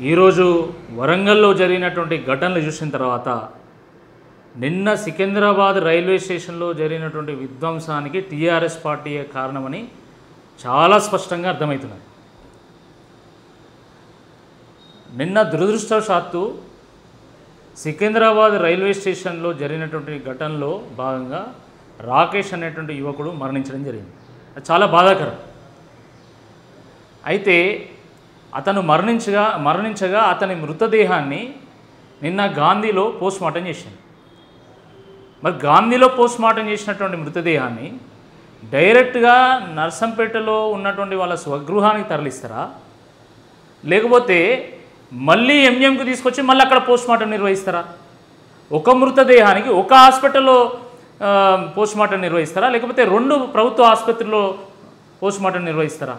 ఈరోజు వరంగల్లో జరిగినటువంటి ఘటనలు చూసిన తర్వాత నిన్న సికింద్రాబాద్ రైల్వే స్టేషన్లో జరిగినటువంటి విధ్వంసానికి టీఆర్ఎస్ పార్టీయే కారణమని చాలా స్పష్టంగా అర్థమవుతున్నది నిన్న దురదృష్టవశాత్తు సికింద్రాబాద్ రైల్వే స్టేషన్లో జరిగినటువంటి ఘటనలో భాగంగా రాకేష్ అనేటువంటి యువకుడు మరణించడం జరిగింది అది చాలా బాధాకరం అయితే అతను మరణించగా మరణించగా అతని మృతదేహాన్ని నిన్న గాంధీలో పోస్ట్ మార్టం చేసింది మరి గాంధీలో పోస్ట్ మార్టం చేసినటువంటి మృతదేహాన్ని డైరెక్ట్గా నర్సంపేటలో ఉన్నటువంటి వాళ్ళ స్వగృహానికి తరలిస్తారా లేకపోతే మళ్ళీ ఎంజిఎంకి తీసుకొచ్చి మళ్ళీ అక్కడ పోస్ట్ మార్టం నిర్వహిస్తారా ఒక మృతదేహానికి ఒక హాస్పిటల్లో పోస్ట్ మార్టం నిర్వహిస్తారా లేకపోతే రెండు ప్రభుత్వ ఆసుపత్రిలో పోస్ట్ మార్టం నిర్వహిస్తారా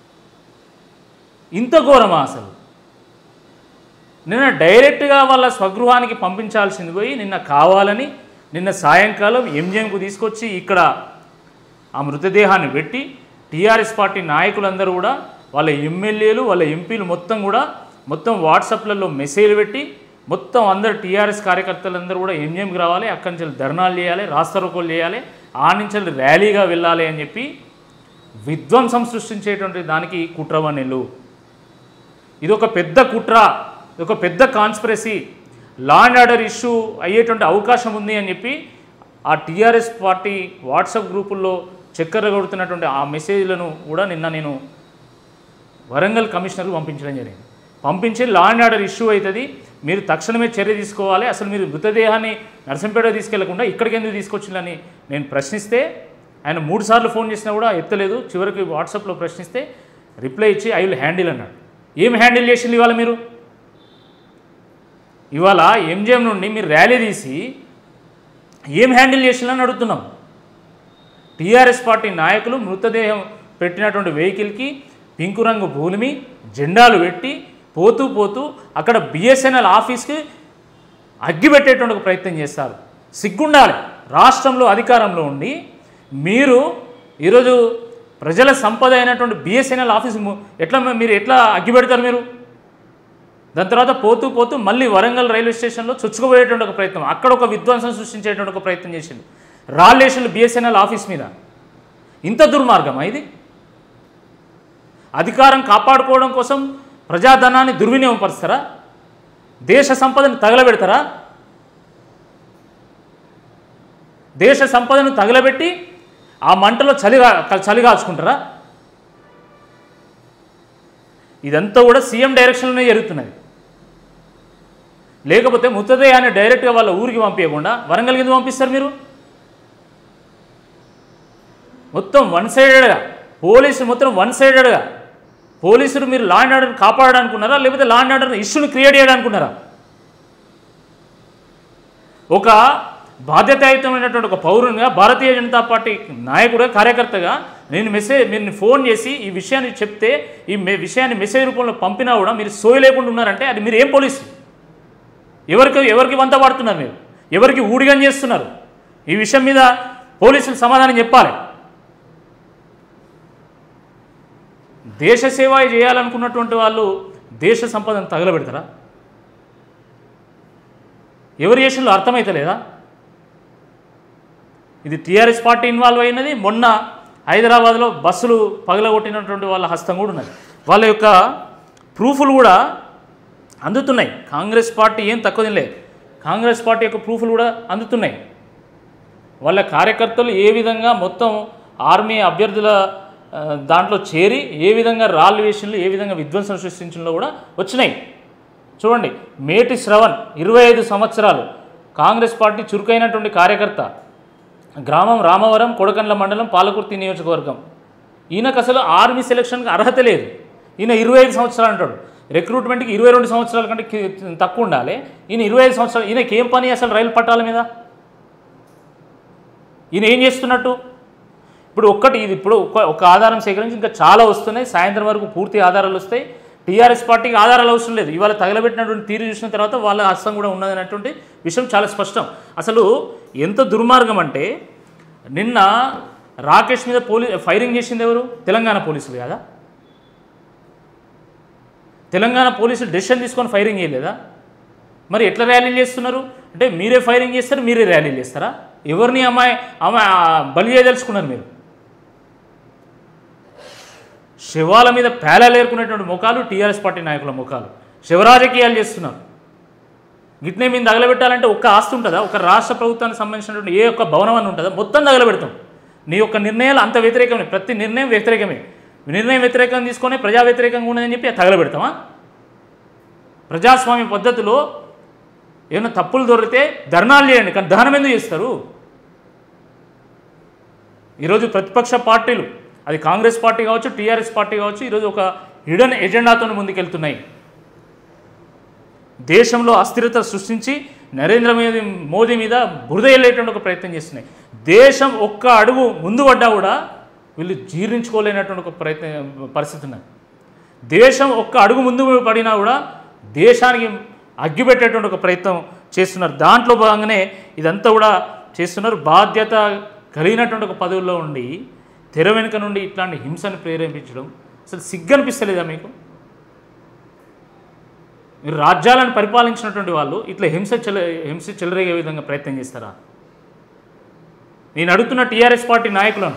ఇంత ఘోరమా అసలు నిన్న డైరెక్ట్గా వాళ్ళ స్వగృహానికి పంపించాల్సింది పోయి నిన్న కావాలని నిన్న సాయంకాలం ఎంజిఎంకు తీసుకొచ్చి ఇక్కడ ఆ మృతదేహాన్ని పెట్టి టీఆర్ఎస్ పార్టీ నాయకులందరూ కూడా వాళ్ళ ఎమ్మెల్యేలు వాళ్ళ ఎంపీలు మొత్తం కూడా మొత్తం వాట్సాప్లలో మెసేజ్ పెట్టి మొత్తం అందరు టీఆర్ఎస్ కార్యకర్తలందరూ కూడా ఎంజిఎంకి రావాలి అక్కడి నుంచి ధర్నాలు చేయాలి రాస్తారోకోలు చేయాలి ఆ నుంచి ర్యాలీగా వెళ్ళాలి అని చెప్పి విధ్వంసం సృష్టించేటువంటి దానికి కుట్రవన్నెలు ఇది ఒక పెద్ద కుట్ర ఇది ఒక పెద్ద conspiracy law and order issue అయ్యేటువంటి అవకాశం ఉంది అని చెప్పి ఆ టీఆర్ఎస్ పార్టీ వాట్సాప్ గ్రూపుల్లో చక్కెర కొడుతున్నటువంటి ఆ మెసేజ్లను కూడా నిన్న నేను వరంగల్ కమిషనర్కి పంపించడం జరిగింది పంపించి లా అండ్ ఆర్డర్ ఇష్యూ అవుతుంది మీరు తక్షణమే చర్య తీసుకోవాలి అసలు మీరు మృతదేహాన్ని నరసింపేట తీసుకెళ్లకుండా ఇక్కడికి ఎందుకు తీసుకొచ్చిందని నేను ప్రశ్నిస్తే ఆయన మూడు సార్లు ఫోన్ చేసినా కూడా ఎత్తలేదు చివరికి వాట్సాప్లో ప్రశ్నిస్తే రిప్లై ఇచ్చి ఐ విల్ హ్యాండిల్ అన్నాడు ఏం హ్యాండిల్ చేసింది ఇవాళ మీరు ఇవాళ ఎంజిఎం నుండి మీరు ర్యాలీ తీసి ఏం హ్యాండిల్ చేసిందని అడుగుతున్నాం టీఆర్ఎస్ పార్టీ నాయకులు మృతదేహం పెట్టినటువంటి వెహికల్కి పింకు రంగు భూమి జెండాలు పెట్టి పోతూ పోతూ అక్కడ బిఎస్ఎన్ఎల్ ఆఫీస్కి అగ్గి పెట్టేటువంటి ఒక ప్రయత్నం చేస్తారు సిగ్గుండాలి రాష్ట్రంలో అధికారంలో ఉండి మీరు ఈరోజు ప్రజల సంపద అయినటువంటి బిఎస్ఎన్ఎల్ ఆఫీస్ ము- ఎట్లా మీరు ఎట్లా అగ్గి పెడతారు మీరు దాని తర్వాత పోతూ పోతూ మళ్ళీ వరంగల్ రైల్వే స్టేషన్లో చొచ్చుకుపోయేటువంటి ఒక ప్రయత్నం అక్కడ ఒక విధ్వంసం సృష్టించేటువంటి ఒక ప్రయత్నం చేసిండు రాళ్ళేషన్లు బిఎస్ఎన్ఎల్ ఆఫీస్ మీద ఇంత దుర్మార్గమా ఇది అధికారం కాపాడుకోవడం కోసం ప్రజాధనాన్ని దుర్వినియోగం పరుస్తారా దేశ సంపదను తగలబెడతారా దేశ సంపదను తగలబెట్టి ఆ మంటలో చలిగా చలి కాచుకుంటారా ఇదంతా కూడా సీఎం డైరెక్షన్లోనే జరుగుతున్నది లేకపోతే మృతదేహాన్ని డైరెక్ట్గా వాళ్ళ ఊరికి పంపించకుండా వరంగల్ కింద పంపిస్తారు మీరు మొత్తం వన్ సైడెడ్గా పోలీసులు మొత్తం వన్ సైడెడ్గా పోలీసులు మీరు లా అండ్ ఆర్డర్ కాపాడడానుకున్నారా లేకపోతే లా అండ్ ఆర్డర్ ఇష్యూని క్రియేట్ చేయడానుకున్నారా ఒక బాధ్యతాయుతమైనటువంటి ఒక పౌరునిగా భారతీయ జనతా పార్టీ నాయకుడుగా కార్యకర్తగా నేను మెసేజ్ మీరు ఫోన్ చేసి ఈ విషయాన్ని చెప్తే ఈ మె విషయాన్ని మెసేజ్ రూపంలో పంపినా కూడా మీరు సోయి లేకుండా ఉన్నారంటే అది మీరు ఏం పోలీసు ఎవరికి ఎవరికి వంత పడుతున్నారు మీరు ఎవరికి ఊడిగం చేస్తున్నారు ఈ విషయం మీద పోలీసులు సమాధానం చెప్పాలి దేశ సేవ చేయాలనుకున్నటువంటి వాళ్ళు దేశ సంపదను తగలబెడతారా ఎవరు చేసిందో అర్థమైతలేదా ఇది టీఆర్ఎస్ పార్టీ ఇన్వాల్వ్ అయినది మొన్న హైదరాబాద్లో బస్సులు పగలగొట్టినటువంటి వాళ్ళ హస్తం కూడా ఉన్నది వాళ్ళ యొక్క ప్రూఫ్లు కూడా అందుతున్నాయి కాంగ్రెస్ పార్టీ ఏం తక్కువ తినలేదు కాంగ్రెస్ పార్టీ యొక్క ప్రూఫ్లు కూడా అందుతున్నాయి వాళ్ళ కార్యకర్తలు ఏ విధంగా మొత్తం ఆర్మీ అభ్యర్థుల ఆ, దాంట్లో చేరి ఏ విధంగా రాళ్ళు వేషన్లు ఏ విధంగా విధ్వంసం సృష్టించడంలో కూడా వచ్చినాయి చూడండి మేటి శ్రవణ్ ఇరవై ఐదు సంవత్సరాలు కాంగ్రెస్ పార్టీ చురుకైనటువంటి కార్యకర్త గ్రామం రామవరం కొడకండ్ల మండలం పాలకుర్తి నియోజకవర్గం ఈయనకు అసలు ఆర్మీ సెలక్షన్కి అర్హత లేదు ఈయన ఇరవై ఐదు సంవత్సరాలు అంటాడు రిక్రూట్మెంట్కి ఇరవై రెండు సంవత్సరాల కంటే కి- తక్కువ ఉండాలి ఈయన ఇరవై ఐదు సంవత్సరాలు ఈయనకి ఏం పని అసలు రైలు పట్టాల మీద ఈయన ఏం చేస్తున్నట్టు ఇప్పుడు ఒక్కటి ఇది ఇప్పుడు ఒక ఒక ఆధారం సేకరించి ఇంకా చాలా వస్తున్నాయి సాయంత్రం వరకు పూర్తి ఆధారాలు వస్తాయి టీఆర్ఎస్ పార్టీకి ఆధారాలు అవసరం లేదు ఇవాళ తగలబెట్టినటువంటి తీరు చూసిన తర్వాత వాళ్ళ హస్తం కూడా ఉన్నదన్నటువంటి విషయం చాలా స్పష్టం అసలు ఎంత దుర్మార్గం అంటే నిన్న రాకేష్ మీద పోలీ ఫైరింగ్ చేసింది ఎవరు తెలంగాణ పోలీసులు కదా తెలంగాణ పోలీసులు డెసిషన్ తీసుకొని ఫైరింగ్ చేయలేదా మరి ఎట్లా ర్యాలీలు చేస్తున్నారు అంటే మీరే ఫైరింగ్ చేస్తారు మీరే ర్యాలీలు చేస్తారా ఎవరిని అమ్మాయి అమ్మాయి బలి చేయదలుచుకున్నారు మీరు శివాల మీద పేలాలేరుకునేటువంటి ముఖాలు టీఆర్ఎస్ పార్టీ నాయకుల ముఖాలు శివరాజకీయాలు చేస్తున్నారు గిట్నే మేము తగలబెట్టాలంటే ఒక్క ఆస్తి ఉంటుందా ఒక రాష్ట్ర ప్రభుత్వానికి సంబంధించినటువంటి ఏ ఒక్క భవనం అని ఉంటుందా మొత్తం తగలబెడతాం నీ యొక్క నిర్ణయాలు అంత వ్యతిరేకమే ప్రతి నిర్ణయం వ్యతిరేకమే నిర్ణయం వ్యతిరేకంగా తీసుకొని ప్రజా వ్యతిరేకంగా ఉన్నదని చెప్పి తగలబెడతామా ప్రజాస్వామ్య పద్ధతిలో ఏమైనా తప్పులు దొరికితే ధర్నాలు చేయండి కానీ దహనం ఎందుకు చేస్తారు ఈరోజు ప్రతిపక్ష పార్టీలు అది కాంగ్రెస్ పార్టీ కావచ్చు టీఆర్ఎస్ పార్టీ కావచ్చు ఈరోజు ఒక హిడెన్ ఎజెండాతో ముందుకెళ్తున్నాయి దేశంలో అస్థిరత సృష్టించి నరేంద్ర మోదీ మోదీ మీద బురద వెళ్ళేటువంటి ఒక ప్రయత్నం చేస్తున్నాయి దేశం ఒక్క అడుగు ముందు పడ్డా కూడా వీళ్ళు జీర్ణించుకోలేనటువంటి ఒక ప్రయత్నం పరిస్థితి ఉన్నది దేశం ఒక్క అడుగు ముందు పడినా కూడా దేశానికి అగ్గిపెట్టేటువంటి ఒక ప్రయత్నం చేస్తున్నారు దాంట్లో భాగంగానే ఇదంతా కూడా చేస్తున్నారు బాధ్యత కలిగినటువంటి ఒక పదవుల్లో ఉండి తెర వెనుక నుండి ఇట్లాంటి హింసను ప్రేరేపించడం అసలు సిగ్గనిపిస్తలేదా మీకు మీరు రాజ్యాలను పరిపాలించినటువంటి వాళ్ళు ఇట్లా హింస చెల హింస చెలరేగే విధంగా ప్రయత్నం చేస్తారా నేను అడుగుతున్న టీఆర్ఎస్ పార్టీ నాయకులను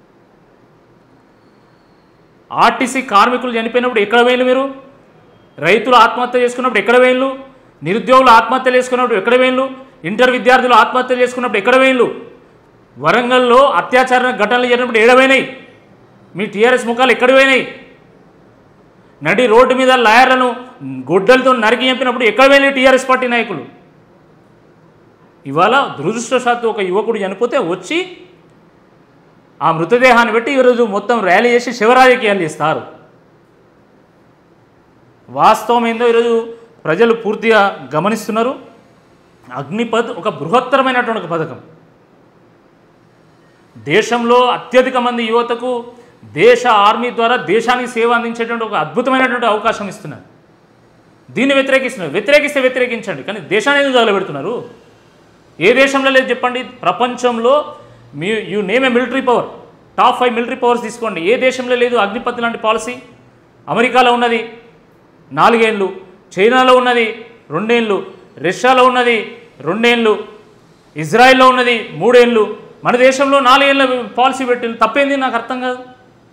ఆర్టీసీ కార్మికులు చనిపోయినప్పుడు ఎక్కడ వేయలు మీరు రైతులు ఆత్మహత్య చేసుకున్నప్పుడు ఎక్కడ వేయలు నిరుద్యోగులు ఆత్మహత్యలు చేసుకున్నప్పుడు ఎక్కడ వేయలు ఇంటర్ విద్యార్థులు ఆత్మహత్యలు చేసుకున్నప్పుడు ఎక్కడ వేయలు వరంగల్లో అత్యాచార ఘటనలు జరిగినప్పుడు ఏడవైనాయి మీ టీఆర్ఎస్ ముఖాలు ఎక్కడ పోయినాయి నడి రోడ్డు మీద లాయర్లను గొడ్డలతో నరికి చంపినప్పుడు ఎక్కడ వెళ్ళి టీఆర్ఎస్ పార్టీ నాయకులు ఇవాళ దురదృష్టవశాత్తు ఒక యువకుడు చనిపోతే వచ్చి ఆ మృతదేహాన్ని పెట్టి ఈరోజు మొత్తం ర్యాలీ చేసి శివరాజకీయాలు చేస్తారు వాస్తవం ఏందో ఈరోజు ప్రజలు పూర్తిగా గమనిస్తున్నారు అగ్నిపథ్ ఒక బృహత్తరమైనటువంటి ఒక పథకం దేశంలో అత్యధిక మంది యువతకు దేశ ఆర్మీ ద్వారా దేశానికి సేవ అందించేటువంటి ఒక అద్భుతమైనటువంటి అవకాశం ఇస్తున్నారు దీన్ని వ్యతిరేకిస్తున్నారు వ్యతిరేకిస్తే వ్యతిరేకించండి కానీ దేశాన్ని ఎందుకు తగలబెడుతున్నారు ఏ దేశంలో లేదు చెప్పండి ప్రపంచంలో మీ you name a military power top five military powers తీసుకోండి ఏ దేశంలో లేదు అగ్నిపత్ లాంటి పాలసీ అమెరికాలో ఉన్నది నాలుగేళ్ళు చైనాలో ఉన్నది రెండేళ్ళు రష్యాలో ఉన్నది రెండేళ్ళు ఇజ్రాయెల్లో ఉన్నది మూడేళ్ళు మన దేశంలో నాలుగేళ్ళ పాలసీ పెట్టి తప్పేంది నాకు అర్థం కాదు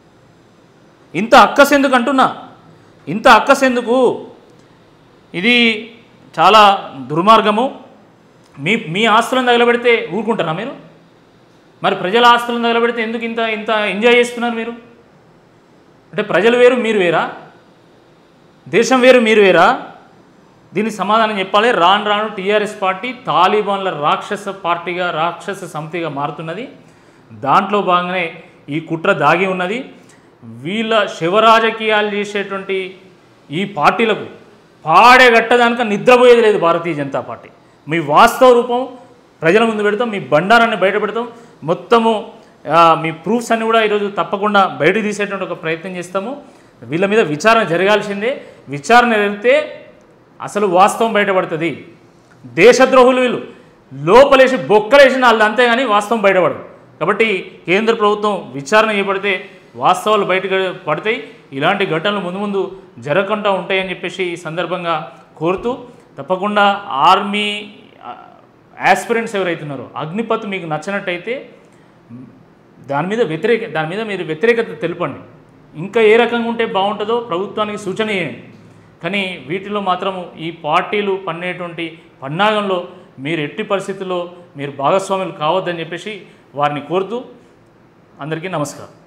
ఇంత అక్కసెందుకు అంటున్నా ఇంత అక్కసెందుకు ఇది చాలా దుర్మార్గము మీ మీ ఆస్తులను తగలబెడితే ఊరుకుంటారా మీరు మరి ప్రజల ఆస్తులను తగలబెడితే ఎందుకు ఇంత ఇంత ఎంజాయ్ చేస్తున్నారు మీరు అంటే ప్రజలు వేరు మీరు వేరా దేశం వేరు మీరు వేరా దీనికి సమాధానం చెప్పాలి రాను రాను టీఆర్ఎస్ పార్టీ తాలిబాన్ల రాక్షస పార్టీగా రాక్షస సమితిగా మారుతున్నది దాంట్లో భాగంగానే ఈ కుట్ర దాగి ఉన్నది వీళ్ళ శివరాజకీయాలు చేసేటువంటి ఈ పార్టీలకు పాడేగట్టదానిక నిద్రపోయేది లేదు భారతీయ జనతా పార్టీ మీ వాస్తవ రూపం ప్రజల ముందు పెడతాం మీ బండారాన్ని బయట పెడతాం మొత్తము ఆ, మీ ప్రూఫ్స్ అన్ని కూడా ఈరోజు తప్పకుండా బయట తీసేటువంటి ఒక ప్రయత్నం చేస్తాము వీళ్ళ మీద విచారణ జరగాల్సిందే విచారణ జరిగితే అసలు వాస్తవం బయటపడుతుంది దేశద్రోహులు వీళ్ళు లోపలేసి బొక్కలేసిన వాళ్ళు అంతేగాని వాస్తవం బయటపడదు కాబట్టి కేంద్ర ప్రభుత్వం విచారణ చేపడితే వాస్తవాలు బయటకు పడతాయి ఇలాంటి ఘటనలు ముందు ముందు జరగకుండా ఉంటాయని చెప్పేసి ఈ సందర్భంగా కోరుతూ తప్పకుండా ఆర్మీ యాస్పిరెంట్స్ ఎవరైతున్నారో అగ్నిపత్ మీకు నచ్చినట్టయితే దాని మీద వ్యతిరేక దాని మీద మీరు వ్యతిరేకత తెలుపండి ఇంకా ఏ రకంగా ఉంటే బాగుంటుందో ప్రభుత్వానికి సూచన చేయండి కానీ వీటిలో మాత్రము ఈ పార్టీలు పన్నేటువంటి పన్నాగంలో మీరు ఎట్టి పరిస్థితుల్లో మీరు భాగస్వాములు కావద్దని చెప్పేసి వారిని కోరుతూ అందరికీ నమస్కారం